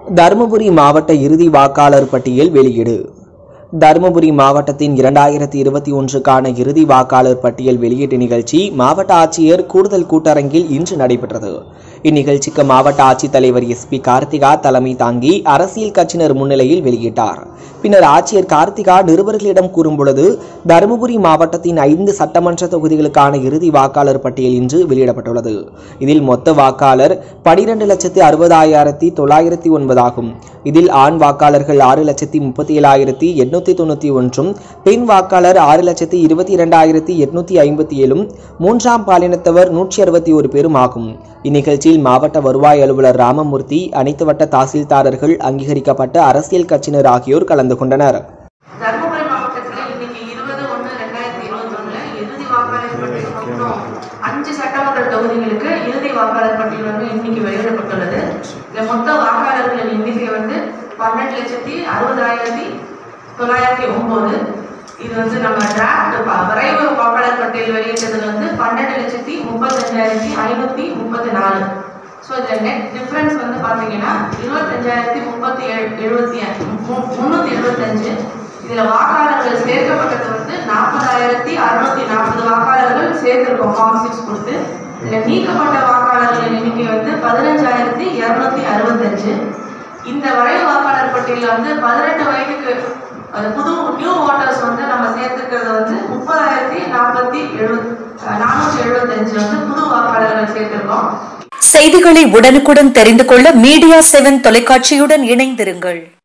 தருமபுரி மாவட்ட இறுதி வாக்காளர் பட்டியல் வெளியீடு தருமபுரி மாவட்டத்தின் இரண்டாயிரத்தி இருபத்தி ஒன்றுக்கான இறுதி வாக்காளர் பட்டியல் வெளியீட்டு நிகழ்ச்சி மாவட்ட ஆட்சியர் கூடுதல் கூட்டரங்கில் இன்று நடைபெற்றது இந்நிகழ்ச்சிக்கு மாவட்ட ஆட்சித்தலைவர் எஸ் பி கார்த்திகா தலைமை தாங்கி அரசியல் கட்சியினர் முன்னிலையில் வெளியிட்டார் பின்னர் ஆட்சியர் கார்த்திகா நிருபர்களிடம் கூறும்பொழுது தருமபுரி மாவட்டத்தின் ஐந்து சட்டமன்ற தொகுதிகளுக்கான இறுதி வாக்காளர் பட்டியல் இன்று வெளியிடப்பட்டுள்ளது இதில் மொத்த வாக்காளர் பனிரெண்டு லட்சத்தி அறுபதாயிரத்தி தொள்ளாயிரத்தி ஒன்பதாகும் இதில் ஆண் வாக்காளர்கள் ஆறு லட்சத்தி முப்பத்தி ஏழாயிரத்தி எட்நூத்தி தொண்ணூற்றி ஒன்றும் பெண் வாக்காளர் ஆறு லட்சத்தி இருபத்தி இரண்டாயிரத்தி எட்நூத்தி ஐம்பத்தி ஏழும் மூன்றாம் பாலினத்தவர் நூற்றி அறுபத்தி ஒரு பேரும் ஆகும் இந்நிகழ்ச்சியில் மாவட்ட வருவாய் அலுவலர் ராமமூர்த்தி அனைத்து வட்ட தாசில்தாரர்கள் அங்கீகரிக்கப்பட்ட அரசியல் கட்சியினர் ஆகியோர் கலந்து கொண்டனர் தருமபுரி மாவட்டத்தில் இன்னைக்கு இருபது ஒன்று ரெண்டாயிரத்தி இருபத்தொன்னுல இறுதி வாக்காளர் பட்டியல் மொத்தம் அஞ்சு சட்டமன்ற தொகுதிகளுக்கு இறுதி வாக்காளர் பட்டியல் வந்து இன்னைக்கு வெளியிடப்பட்டுள்ளது இந்த மொத்த வாக்காளர்களின் எண்ணிக்கை வந்து பன்னெண்டு லட்சத்தி அறுபதாயிரத்தி தொள்ளாயிரத்தி ஒன்பது இது வந்து நம்ம டிராஃப்ட் வரைவு வாக்காளர் பட்டியல் வெளியிட்டதுல வந்து பன்னெண்டு லட்சத்தி முப்பத்தஞ்சாயிரத்தி ஐநூத்தி முப்பத்தி நாலு ஸோ இந்த நெட் டிஃப்ரென்ஸ் வந்து பார்த்தீங்கன்னா இருபத்தஞ்சாயிரத்தி முப்பத்தி ஏழு எழுபத்தி முந்நூற்றி எழுபத்தஞ்சு இதில் வாக்காளர்கள் சேர்க்கப்பட்டது வந்து நாற்பதாயிரத்தி அறுநூத்தி நாற்பது வாக்காளர்கள் சேர்த்திருக்கோம் ஃபார்ம் சிக்ஸ் கொடுத்து இதில் நீக்கப்பட்ட வாக்காளர்களின் எண்ணிக்கை வந்து பதினஞ்சாயிரத்தி இரநூத்தி அறுபத்தஞ்சு இந்த வரைவு வாக்காளர் பட்டியலில் வந்து பதினெட்டு வயதுக்கு அது புது நியூ ஓட்டர்ஸ் வந்து நம்ம சேர்த்துக்கிறது வந்து முப்பதாயிரத்தி நாற்பத்தி எழுபத் நானூற்றி எழுபத்தஞ்சு வந்து புது வாக்காளர்கள் சேர்த்திருக்கோம் செய்திகளை உடனுக்குடன் தெரிந்து கொள்ள மீடியா செவன் தொலைக்காட்சியுடன் இணைந்திருங்கள்